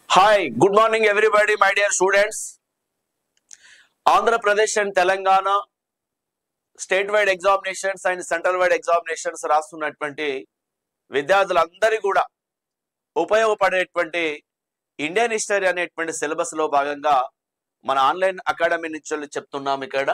Hi, good morning everybody, my dear students. Andhra Pradesh and Telangana state wide examinations and central wide examinations రాస్తున్నటువంటి విద్యార్థులందరికీ కూడా ఉపయోగపడేటువంటి Indian history అనేటువంటి syllabus లో భాగంగా మన ఆన్లైన్ అకాడమీ నుంచి చెప్తున్నాం ఇక్కడ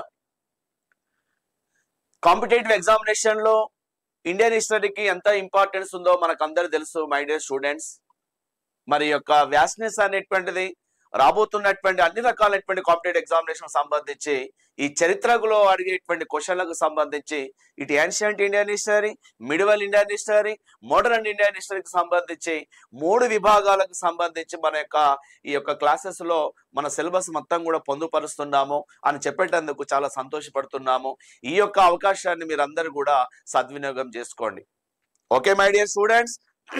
కాంపిటేటివ్ ఎగ్జామినేషన్ లో ఇండియన్ హిస్టరీకి ఎంత ఇంపార్టెన్స్ ఉందో మనకు అందరు తెలుసు మై డియర్ స్టూడెంట్స్ మరి యొక్క వ్యాస్నెస్ అనేటువంటిది రాబోతున్నటువంటి అన్ని రకాలైనటువంటి కాంపిటేటివ్ ఎగ్జామినేషన్ సంబంధించి ఈ చరిత్రలో అడిగేటువంటి క్వశ్చన్లకు సంబంధించి ఇటు ancient Indian history medieval Indian history modern Indian హిస్టరీకి సంబంధించి మూడు విభాగాలకు సంబంధించి మన యొక్క ఈ యొక్క క్లాసెస్ లో మన సిలబస్ మొత్తం కూడా పొందుపరుస్తున్నాము అని చెప్పేటందుకు చాలా సంతోషపడుతున్నాము ఈ యొక్క అవకాశాన్ని మీరందరూ కూడా సద్వినియోగం చేసుకోండి ఓకే మై డియర్ స్టూడెంట్స్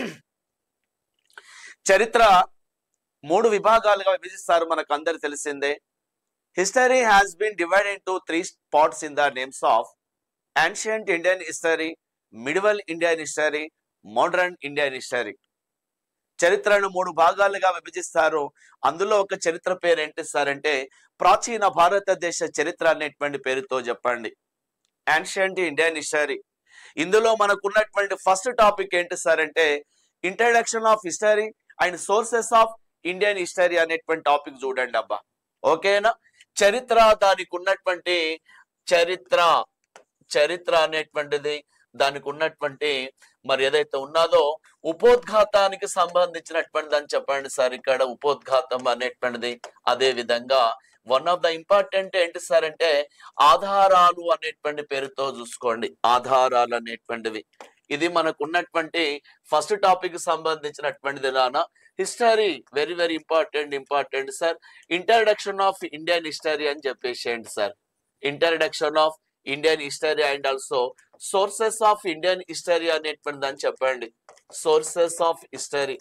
చరిత్ర మూడు విభాగాలుగా విభజిస్తారు మనకు అందరు తెలిసిందే history has been divide into three parts in the names of ancient Indian history medieval Indian history modern Indian history చరిత్రను మూడు భాగాలుగా విభజిస్తారు అందులో ఒక చరిత్ర పేరు ఏంటి సార్ అంటే ప్రాచీన భారతదేశ చరిత్ర అనేటువంటి పేరుతో చెప్పండి ancient ఇండియన్ హిస్టరీ ఇందులో మనకున్నటువంటి ఫస్ట్ టాపిక్ ఏంటి సార్ అంటే introduction of history and sources of Indian history అనేటువంటి టాపిక్ చూడండి అబ్బా ఓకేనా చరిత్ర దానికి ఉన్నటువంటి చరిత్ర చరిత్ర అనేటువంటిది దానికి ఉన్నటువంటి మరి ఏదైతే ఉన్నదో ఉపోద్ఘాతానికి సంబంధించినటువంటిది అని చెప్పండి సార్ ఇక్కడ ఉపోద్ఘాతం అనేటువంటిది అదే విధంగా వన్ ఆఫ్ ద ఇంపార్టెంట్ ఏంటి సార్ అంటే ఆధారాలు అనేటువంటి పేరుతో చూసుకోండి ఆధారాలు అనేటువంటివి ఇది మనకు ఉన్నటువంటి ఫస్ట్ టాపిక్ సంబంధించినటువంటిది నానా history very very important important sir introduction of Indian history అని చెప్పేసేయండి sir introduction of Indian history and also sources of Indian history అనేటువంటిది అని చెప్పండి సోర్సెస్ ఆఫ్ హిస్టరీ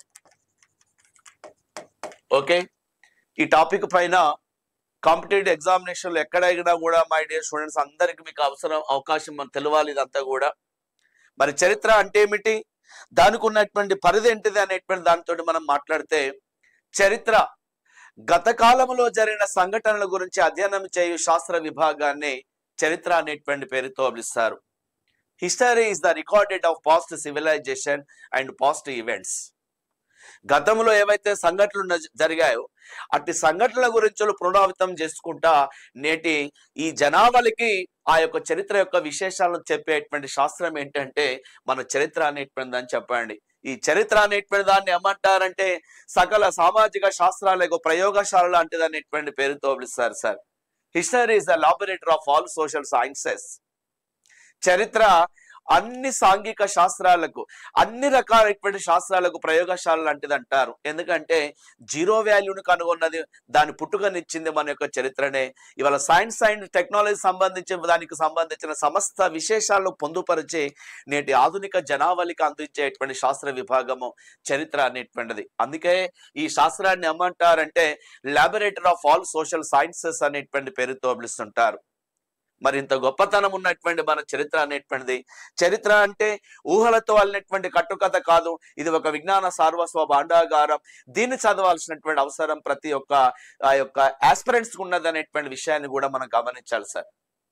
ఓకే ఈ టాపిక్ పైన కాంపిటేటివ్ ఎగ్జామినేషన్లు ఎక్కడైనా కూడా మై డియర్ స్టూడెంట్స్ అందరికి మీకు అవసరం అవకాశం మనకు తెలవాలి ఇదంతా కూడా మరి చరిత్ర అంటే ఏమిటి దానికి ఉన్నటువంటి పరిధి ఏంటిది అనేటువంటి దానితో మనం మాట్లాడితే చరిత్ర గత కాలంలో జరిగిన సంఘటనల గురించి అధ్యయనం చేయు శాస్త్ర విభాగాన్ని చరిత్ర అనేటువంటి పేరుతో పిలుస్తారు history is the recorded of past civilization and past events గతంలో ఏవైతే సంఘటనలు ఉన్న- జరిగాయో అట్టి సంఘటనల గురించి పునరావృతం చేసుకుంటా నేటి ఈ జనాభాలకి ఆ యొక్క చరిత్ర యొక్క విశేషాలను చెప్పేటువంటి శాస్త్రం ఏంటంటే మన చరిత్ర అనేటువంటిది అని చెప్పండి ఈ చరిత్ర అనేటువంటి దాన్ని ఏమంటారంటే సకల సామాజిక శాస్త్రాలకు ప్రయోగశాల లాంటిది అనేటువంటి పేరుతో పిలుస్తారు sir history is the laboratory of all social sciences చరిత్ర అన్ని సాంఘిక శాస్త్రాలకు అన్ని రకాలైనటువంటి శాస్త్రాలకు ప్రయోగశాల లాంటిది అంటారు ఎందుకంటే జీరో వాల్యూని కనుగొన్నది దాని పుట్టుకనిచ్చింది మన యొక్క చరిత్రనే ఇవాళ సైన్స్ అండ్ టెక్నాలజీ సంబంధించిన దానికి సంబంధించిన సమస్త విశేషాలను పొందుపరిచి నేటి ఆధునిక జనావళికి అందించేటువంటి శాస్త్ర విభాగము చరిత్ర అనేటువంటిది అందుకే ఈ శాస్త్రాన్ని ఏమంటారంటే laboratory of all social sciences అనేటువంటి పేరుతో పిలుస్తుంటారు మరి ఇంత గొప్పతనం ఉన్నటువంటి మన చరిత్ర అనేటువంటిది చరిత్ర అంటే ఊహలతో అల్లినటువంటి కట్టుకథ కాదు ఇది ఒక విజ్ఞాన సార్వస్వ భాండాగారం దీన్ని చదవాల్సినటువంటి అవసరం ప్రతి ఒక్క ఆ యొక్క ఆస్పిరెంట్స్ ఉన్నది అనేటువంటి విషయాన్ని కూడా మనం గమనించాలి సార్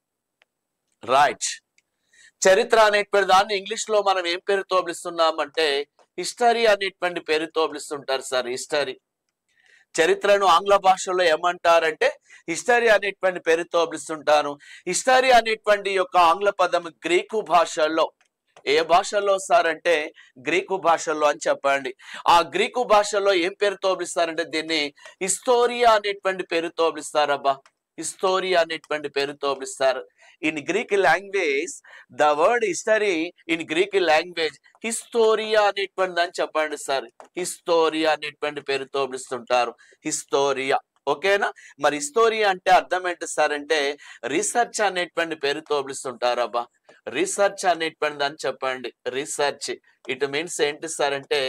రైట్ చరిత్ర అనేటువంటి దాన్ని ఇంగ్లీష్ లో మనం ఏం పేరుతో పిలుస్తున్నామంటే హిస్టరీ అనేటువంటి పేరుతో పిలుస్తుంటారు సార్ హిస్టరీ చరిత్రను ఆంగ్ల భాషలో ఏమంటారంటే హిస్టరీ అనేటువంటి పేరుతో పిలుస్తుంటారు హిస్టరీ అనేటువంటి యొక్క ఆంగ్ల పదం గ్రీకు భాషలో ఏ భాషలో సార్ అంటే గ్రీకు భాషలో అని చెప్పండి ఆ గ్రీకు భాషలో ఏం పేరుతో పిలుస్తారంటే దీన్ని హిస్టోరియా అనేటువంటి పేరుతో పిలుస్తారబ్బా హిస్టోరియా అనేటువంటి పేరుతో పిలుస్తారు in Greek language the word history in Greek language హిస్టోరియా అనేటువంటి అని చెప్పండి సార్ హిస్టోరియా అనేటువంటి పేరుతో పిలుస్తుంటారు హిస్టోరియా ఓకేనా మరి హిస్టోరియా అంటే అర్థం ఏంటి సార్ అంటే రీసెర్చ్ అనేటువంటి పేరుతో పిలుస్తుంటారు అబ్బా రీసెర్చ్ అనేటువంటి అని చెప్పండి రీసెర్చ్ ఇట్ మీన్స్ ఏంటి సార్ అంటే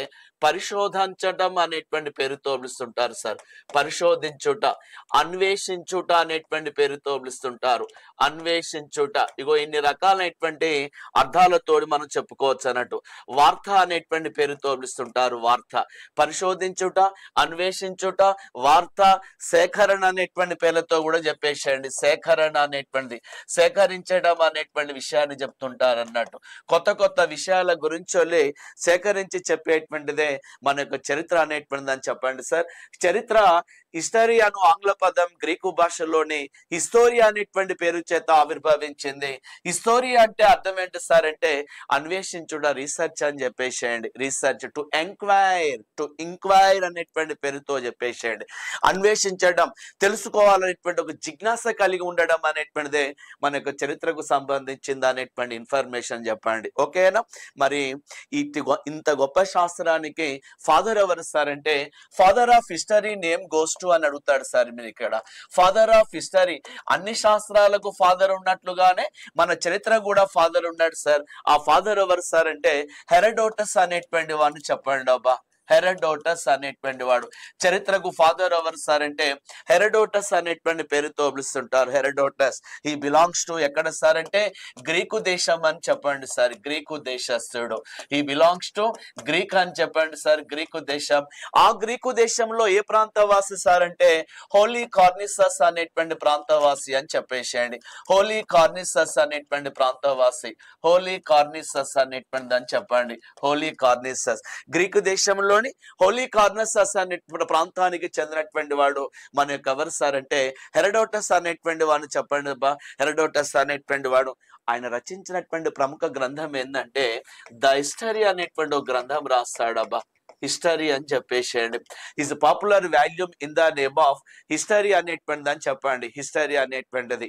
పరిశోధించడం అనేటువంటి పేరుతో పిలుస్తుంటారు సార్ పరిశోధించుట అన్వేషించుట అనేటువంటి పేరుతో పిలుస్తుంటారు అన్వేషించుట ఇగో ఇన్ని రకాలైనటువంటి అర్థాలతోటి మనం చెప్పుకోవచ్చు అన్నట్టు వార్త అనేటువంటి పేరుతో పిలుస్తుంటారు వార్త పరిశోధించుట అన్వేషించుట వార్త సేకరణ అనేటువంటి పేర్లతో కూడా చెప్పేసేయండి సేకరణ అనేటువంటిది సేకరించడం అనేటువంటి విషయాన్ని చెప్తుంటారు అన్నట్టు కొత్త కొత్త విషయాల గురించి వాళ్ళి సేకరించి చెప్పేటువంటిదే మన యొక్క చరిత్ర అనేటువంటిది అని చెప్పండి సార్ చరిత్ర హిస్టరీ అను ఆంగ్ల పదం గ్రీకు భాషలోని హిస్టోరియా అనేటువంటి పేరు చేత ఆవిర్భవించింది హిస్టోరియా అంటే అర్థం ఏంటి సార్ అంటే అన్వేషించుట రీసెర్చ్ అని చెప్పేసేయండి research to enquire to inquire అనేటువంటి పేరుతో చెప్పేసేయండి అన్వేషించడం తెలుసుకోవాలనేటువంటి ఒక జిజ్ఞాస కలిగి ఉండడం అనేటువంటిదే మన యొక్క చరిత్రకు సంబంధించింది అనేటువంటి ఇన్ఫర్మేషన్ చెప్పండి ఓకేనా మరి ఇటు గొ- ఇంత గొప్ప శాస్త్రానికి ఫాదర్ ఎవరు సార్ అంటే father of history name goes to అని అడుగుతాడు సార్ మీరు ఇక్కడ ఫాదర్ ఆఫ్ హిస్టరీ అన్ని శాస్త్రాలకు ఫాదర్ ఉన్నట్లుగానే మన చరిత్ర కూడా ఫాదర్ ఉన్నాడు సార్ ఆ ఫాదర్ ఎవరు సార్ అంటే హెరడోటస్ అనేటువంటి వాడిని చెప్పండి అబ్బా హెరడోటస్ అనేటువంటి వాడు చరిత్రకు ఫాదర్ ఎవరు సార్ అంటే హెరడోటస్ అనేటువంటి పేరుతో పిలుస్తుంటారు హెరడోటస్ ఈ బిలాంగ్స్ టు ఎక్కడ సార్ అంటే గ్రీకు దేశం అని చెప్పండి సార్ గ్రీకు దేశస్థుడు ఈ బిలాంగ్స్ టు గ్రీక్ అని చెప్పండి సార్ గ్రీకు దేశం ఆ గ్రీకు దేశంలో ఏ ప్రాంతవాసి సార్ అంటే హోలీ కార్నిసస్ అనేటువంటి ప్రాంతవాసి అని చెప్పేసేయండి హోలీ కార్నిసస్ అనేటువంటి ప్రాంతవాసి హోలీ కార్నిసస్ అనేటువంటి అని చెప్పండి హోలీ కార్నిసస్ గ్రీకు దేశంలోని హోలీ కార్నసస్ అనేటువంటి ప్రాంతానికి చెందినటువంటి వాడు మన యొక్క ఎవరు సార్ అంటే హెరడోటస్ అనేటువంటి వాడిని చెప్పండి అబ్బా హెరడోటస్ అనేటువంటి వాడు ఆయన రచించినటువంటి ప్రముఖ గ్రంథం ఏంటంటే ద హిస్టరీ అనేటువంటి ఒక గ్రంథం రాస్తాడబ్బా హిస్టరీ అని చెప్పేసేయండి is popular volume in the name of history అనేటువంటిది అని చెప్పండి హిస్టరీ అనేటువంటిది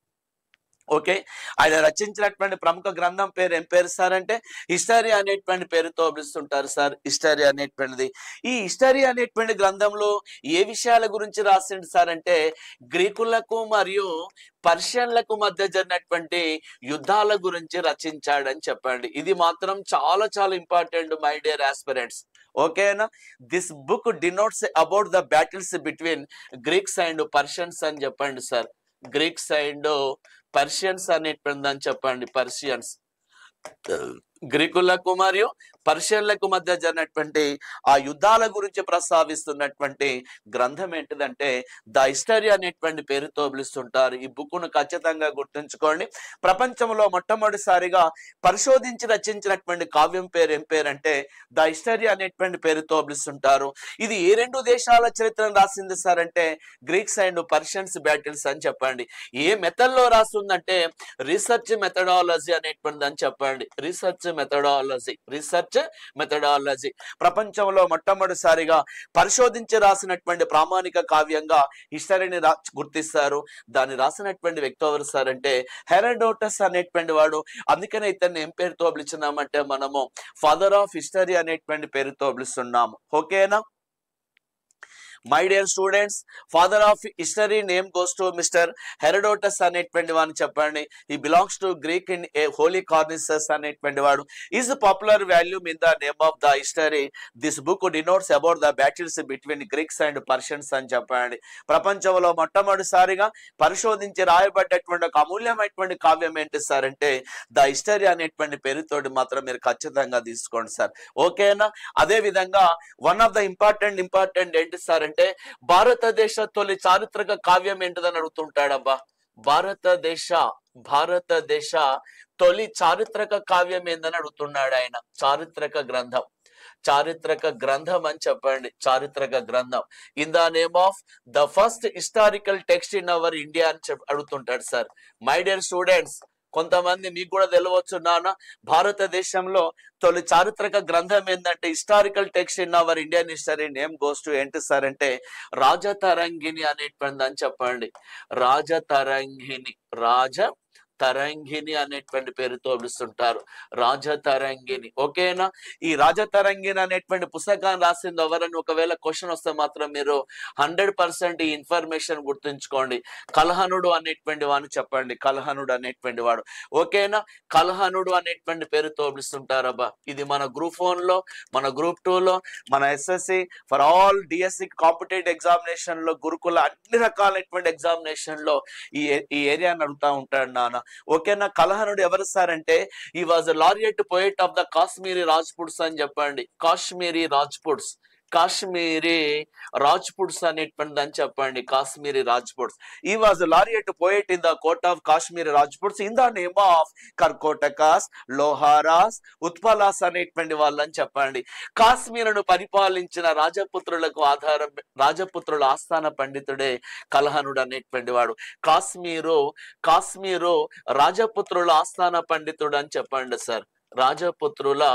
ఓకే ఆయన రచించినటువంటి ప్రముఖ గ్రంథం పేరు ఏం పేరు సార్ అంటే హిస్టరీ అనేటువంటి పేరుతో పిలుస్తుంటారు సార్ హిస్టరీ అనేటువంటిది ఈ హిస్టరీ అనేటువంటి గ్రంథంలో ఏ విషయాల గురించి రాసిండు సార్ అంటే గ్రీకులకు మరియు పర్షియన్లకు మధ్య జరిగినటువంటి యుద్ధాల గురించి రచించాడని చెప్పండి ఇది మాత్రం చాలా చాలా ఇంపార్టెంట్ మై డియర్ ఆస్పిరెంట్స్ ఓకేనా this book denotes about the battles between Greeks and Persians అని చెప్పండి సార్ గ్రీక్స్ అండ్ పర్షియన్స్ అనేటువంటి అని చెప్పండి పర్షియన్స్ గ్రీకులకు మరియు పర్షియన్లకు మధ్య జరిగినటువంటి ఆ యుద్ధాల గురించి ప్రస్తావిస్తున్నటువంటి గ్రంథం ఏంటిదంటే ద హిస్టరీ అనేటువంటి పేరుతో పిలుస్తుంటారు ఈ బుక్ను ఖచ్చితంగా గుర్తుంచుకోండి ప్రపంచంలో మొట్టమొదటిసారిగా పరిశోధించి రచించినటువంటి కావ్యం పేరు ఏం పేరు అంటే ద హిస్టరీ అనేటువంటి పేరుతో పిలుస్తుంటారు ఇది ఏ రెండు దేశాల చరిత్రను రాసింది సార్ అంటే గ్రీక్స్ అండ్ పర్షియన్స్ బ్యాటిల్స్ అని చెప్పండి ఏ మెథడ్లో రాస్తుందంటే రీసెర్చ్ మెథడాలజీ అనేటువంటిది అని చెప్పండి రీసెర్చ్ మెథడాలజీ రీసెర్చ్ మెథడాలజీ ప్రపంచంలో మొట్టమొదటిసారిగా పరిశోధించి రాసినటువంటి ప్రామాణిక కావ్యంగా హిస్టరీని రా గుర్తిస్తారు దాన్ని రాసినటువంటి వ్యక్తి ఎవరు సార్ అంటే హెరడోటస్ అనేటువంటి వాడు అందుకనే ఇతన్ని ఏం పేరుతో పిలిచినామంటే మనము ఫాదర్ ఆఫ్ హిస్టరీ అనేటువంటి పేరుతో పిలుస్తున్నాము ఓకేనా my dear students father of history name goes to mister Herodotus అనేటువంటి వాడిని చెప్పండి he belongs to Greek in Halicarnassus అనేటువంటి వాడు is popular volume in the name of the history this book denotes about the battles between Greeks and Persians అని చెప్పండి ప్రపంచంలో మొట్టమొదటిసారిగా పరిశోధించి రాయబడ్డటువంటి ఒక అమూల్యమైనటువంటి కావ్యం ఏంటి సార్ అంటే ద హిస్టరీ అనేటువంటి పేరుతోటి మాత్రం మీరు ఖచ్చితంగా తీసుకోండి సార్ ఓకేనా అదే విధంగా one of the important important ఏంటి సార్ అంటే భారతదేశ తొలి చారిత్రక కావ్యం ఏంటిదని అడుగుతుంటాడబ్బా భారతదేశ భారతదేశ తొలి చారిత్రక కావ్యం ఏందని అడుగుతున్నాడు ఆయన చారిత్రక గ్రంథం చారిత్రక గ్రంథం అని చెప్పండి చారిత్రక గ్రంథం in the name of the first historical text in our India అని చెప్ అడుగుతుంటాడు సార్ మై డియర్ స్టూడెంట్స్ కొంతమంది మీకు కూడా తెలియవచ్చు నాన్న భారతదేశంలో తొలి చారిత్రక గ్రంథం ఏంటంటే historical text in our Indian history name goes to ఏంటి సార్ అంటే రాజతరంగిణి అనేటువంటిది అని చెప్పండి రాజతరంగిణి రాజ తరంగిణి అనేటువంటి పేరుతో పిలుస్తుంటారు రాజతరంగిణి ఓకేనా ఈ రాజతరంగిణి అనేటువంటి పుస్తకాన్ని రాసింది ఎవరని ఒకవేళ క్వశ్చన్ వస్తే మాత్రం మీరు హండ్రెడ్ పర్సెంట్ ఈ ఇన్ఫర్మేషన్ గుర్తుంచుకోండి కలహనుడు అనేటువంటి వాడిని చెప్పండి కలహనుడు అనేటువంటి వాడు ఓకేనా కలహనుడు అనేటువంటి పేరుతో పిలుస్తుంటారబ్బా ఇది మన గ్రూప్ వన్ లో మన గ్రూప్ టూ లో మన SSC for all DSC competitive examination లో గురుకుల అన్ని రకాలైనటువంటి ఎగ్జామినేషన్ లో ఈ ఈ ఏరియాని అడుగుతా ఉంటాడు నాన్న ఓకేనా కలహనుడు ఎవరు సార్ అంటే he was laureate poet of the Kashmiri Rajputs అని చెప్పండి కాశ్మీరీ రాజ్పుట్స్ కాశ్మీరీ రాజ్పుట్స్ అనేటువంటి అని చెప్పండి Kashmiri Rajputs he was laureate poet in the court of Kashmiri Rajputs in the name of Karkotakas Loharas Utpalas అనేటువంటి వాళ్ళని చెప్పండి కాశ్మీరును పరిపాలించిన రాజపుత్రులకు ఆధారం రాజపుత్రుల ఆస్థాన పండితుడే కలహనుడు అనేటువంటి వాడు కాశ్మీరు కాశ్మీరు రాజపుత్రుల ఆస్థాన పండితుడు అని చెప్పండి సార్ రాజపుత్రుల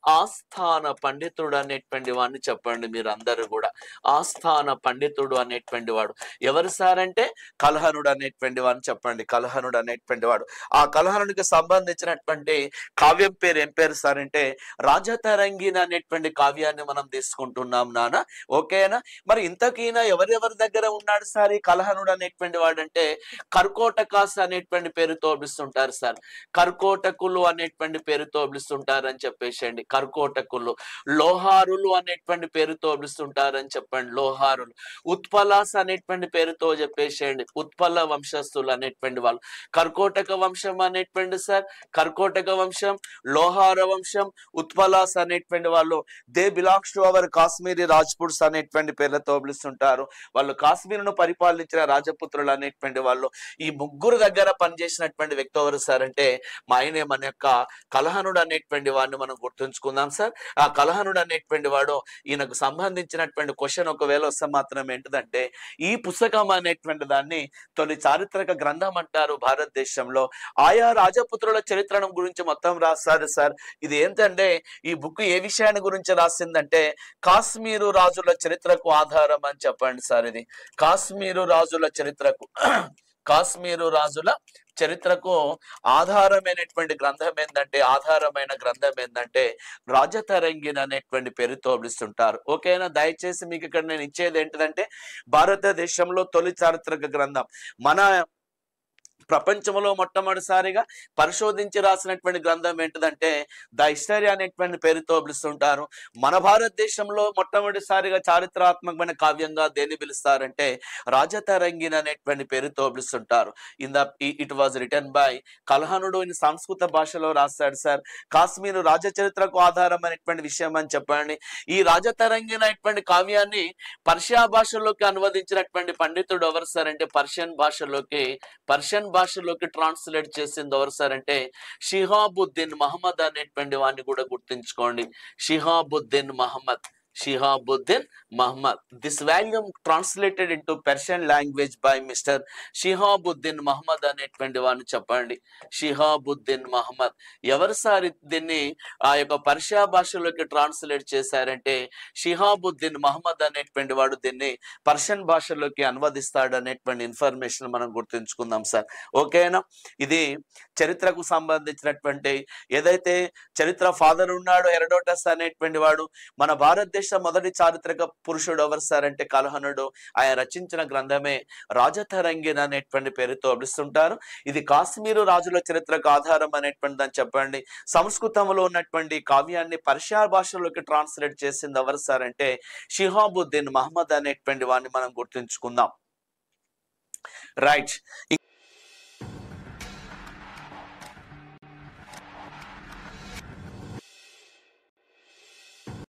ఆస్థాన పండితుడు అనేటువంటి వాడిని చెప్పండి మీరు అందరూ కూడా ఆస్థాన పండితుడు అనేటువంటి వాడు ఎవరు సార్ అంటే కలహనుడు అనేటువంటి వాడిని చెప్పండి కలహనుడు అనేటువంటి వాడు ఆ కలహనుడికి సంబంధించినటువంటి కావ్యం పేరు ఏం పేరు సార్ అంటే రాజతరంగిణ అనేటువంటి కావ్యాన్ని మనం తీసుకుంటున్నాం నాన్న ఓకేనా మరి ఇంతకీనా ఎవరెవరి దగ్గర ఉన్నాడు సార్ ఈ కలహనుడు అనేటువంటి వాడంటే కర్కోటకాస్ అనేటువంటి పేరుతో పిలుస్తుంటారు సార్ కర్కోటకులు అనేటువంటి పేరుతో పిలుస్తుంటారు అని చెప్పేసేయండి కర్కోటకులు లోహారులు అనేటువంటి పేరుతో పిలుస్తుంటారు అని చెప్పండి లోహారులు ఉత్పలాస్ అనేటువంటి పేరుతో చెప్పేసేయండి ఉత్పల వంశస్థులు అనేటువంటి వాళ్ళు కర్కోటక వంశం అనేటువంటి సార్ కర్కోటక వంశం లోహార వంశం ఉత్పలాస్ అనేటువంటి వాళ్ళు they belongs to our Kashmiri Rajputs అనేటువంటి పేర్లతో పిలుస్తుంటారు వాళ్ళు కాశ్మీరును పరిపాలించిన రాజపుత్రులు అనేటువంటి వాళ్ళు ఈ ముగ్గురు దగ్గర పనిచేసినటువంటి వ్యక్తి ఎవరు సార్ అంటే మా ఆయనే మన యొక్క కలహనుడు అనేటువంటి వాడిని మనం గుర్తుంచుకుందాం సార్ ఆ కలహనుడు అనేటువంటి వాడు ఈయనకు సంబంధించినటువంటి క్వశ్చన్ ఒకవేళ వస్తే మాత్రం ఏంటిదంటే ఈ పుస్తకం అనేటువంటి దాన్ని తొలి చారిత్రక గ్రంథం అంటారు భారతదేశంలో ఆయా రాజపుత్రుల చరిత్రను గురించి మొత్తం రాస్తారు సార్ ఇది ఏంటంటే ఈ బుక్ ఏ విషయాన్ని గురించి రాసిందంటే కాశ్మీరు రాజుల చరిత్రకు ఆధారం అని చెప్పండి సార్ ఇది కాశ్మీరు రాజుల చరిత్రకు కాశ్మీరు రాజుల చరిత్రకు ఆధారమైనటువంటి గ్రంథం ఏంటంటే ఆధారమైన గ్రంథం ఏంటంటే రాజతరంగిన్ అనేటువంటి పేరుతో పిలుస్తుంటారు ఓకేనా దయచేసి మీకు ఇక్కడ నేను ఇచ్చేది ఏంటిదంటే భారతదేశంలో తొలి చారిత్రక గ్రంథం మన ప్రపంచంలో మొట్టమొదటిసారిగా పరిశోధించి రాసినటువంటి గ్రంథం ఏంటిదంటే ద హిస్టరీ అనేటువంటి పేరుతో పిలుస్తుంటారు మన భారతదేశంలో మొట్టమొదటిసారిగా చారిత్రాత్మకమైన కావ్యంగా దేన్ని పిలుస్తారంటే రాజతరంగిన్ అనేటువంటి పేరుతో పిలుస్తుంటారు in the it was written by కల్హనుడు ఇన్ సంస్కృత భాషలో రాస్తాడు సార్ కాశ్మీరు రాజ చరిత్రకు ఆధారమైనటువంటి విషయం అని చెప్పండి ఈ రాజతరంగిన్ అనేటువంటి కావ్యాన్ని పర్షియా భాషలోకి అనువదించినటువంటి పండితుడు ఎవరు సార్ అంటే పర్షియన్ భాషలోకి పర్షియన్ భాషలోకి ట్రాన్స్లేట్ చేసింది ఎవరు సార్ అంటే షిహాబుద్దీన్ మహమ్మద్ అనేటువంటి వాడిని కూడా గుర్తుంచుకోండి Shihabuddin Mohammed Shihabuddin Mohammed this volume translated into Persian language by mister Shihabuddin Mohammed అనేటువంటి వాడిని చెప్పండి షిహాబుద్దీన్ మహమ్మద్ ఎవరు సార్ దీన్ని ఆ యొక్క పర్షియా భాషలోకి ట్రాన్స్లేట్ చేశారంటే షిహాబుద్దీన్ మహమ్మద్ అనేటువంటి వాడు దీన్ని పర్షియన్ భాషలోకి అనువదిస్తాడు అనేటువంటి ఇన్ఫర్మేషన్ మనం గుర్తుంచుకుందాం సార్ ఓకేనా ఇది చరిత్రకు సంబంధించినటువంటి ఏదైతే చరిత్ర ఫాదర్ ఉన్నాడో ఎరడోటస్ అనేటువంటి వాడు మన భారతదేశ మొదటి చారిత్రక పురుషుడు ఎవరు సార్ అంటే కలహనుడు ఆయన రచించిన గ్రంథమే రాజతరంగిన్ అనేటువంటి పేరుతో పిలుస్తుంటారు ఇది కాశ్మీరు రాజుల చరిత్రకు ఆధారం అనేటువంటి అని చెప్పండి సంస్కృతంలో ఉన్నటువంటి కావ్యాన్ని పర్షియా భాషలోకి ట్రాన్స్లేట్ చేసింది ఎవరు సార్ అంటే షిహాబుద్దీన్ మహమ్మద్ అనేటువంటి వాడిని మనం గుర్తుంచుకుందాం రైట్